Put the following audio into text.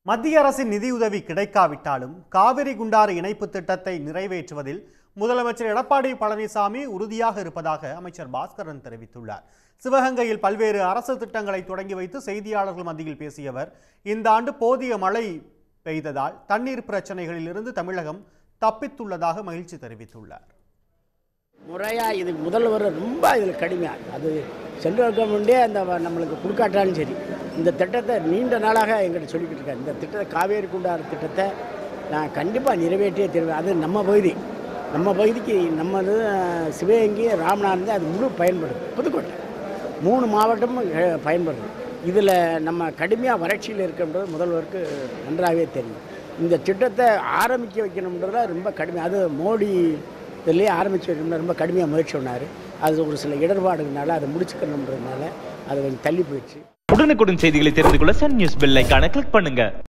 மத்திய அரசின் நிதியுதவி கிடைக்காவிட்டாலும் காவிரி குண்டாறு இணைப்பு திட்டத்தை நிறைவேற்றுவதில் முதலமைச்சர் எடப்பாடி பழனிசாமி உறுதியாக இருப்பதாக அமைச்சர் பாஸ்கரன் தெரிவித்துள்ளார் சிவகங்கையில் பல்வேறு அரசு திட்டங்களை தொடங்கி வைத்து செய்தியாளர்கள் மத்தியில் பேசிய அவர் இந்த ஆண்டு போதிய மழை பெய்ததால் தண்ணீர் பிரச்சனைகளில் இருந்து தமிழகம் தப்பித்துள்ளதாக மகிழ்ச்சி தெரிவித்துள்ளார் முறையாக இது முதல்வர் ரொம்ப இதில் கடுமையாக அது சென்ட்ரல் கவர்மெண்ட்டே அந்த வ- நம்மளுக்கு கொடுக்காட்டாலும் சரி இந்த திட்டத்தை நீண்ட நாளாக எங்கிட்ட சொல்லிக்கிட்டு இருக்கேன் இந்த திட்டத்தை காவேரி குண்டாறு திட்டத்தை நான் கண்டிப்பாக நிறைவேற்றியே தருவேன் அது நம்ம பகுதி நம்ம பகுதிக்கு நம்ம இது, அஹ், சிவகங்கை ராமநாதன் அது முழு பயன்படுது புதுக்கோட்டை மூணு மாவட்டமும் அஹ், பயன்படுது இதில் நம்ம கடுமையாக வறட்சியில் இருக்கின்றது முதல்வருக்கு நன்றாகவே தெரியும் இந்த திட்டத்தை ஆரம்பிக்க வைக்கணுன்றதுல ரொம்ப கடுமை அது மோடி இதுலேயே ஆரம்பித்து வைக்கணும்னு ரொம்ப கடுமையாக முயற்சி பண்ணார் அது ஒரு சில இடர்பாடுகளால அதை முடிச்சுக்கணுன்றதுனால அது கொஞ்சம் தள்ளி போயிடுச்சு உடனுக்குடன் செய்திகளை தெரிந்து கொள்ள சன் நியூஸ் பெல் ஐகானை கிளிக் பண்ணுங்க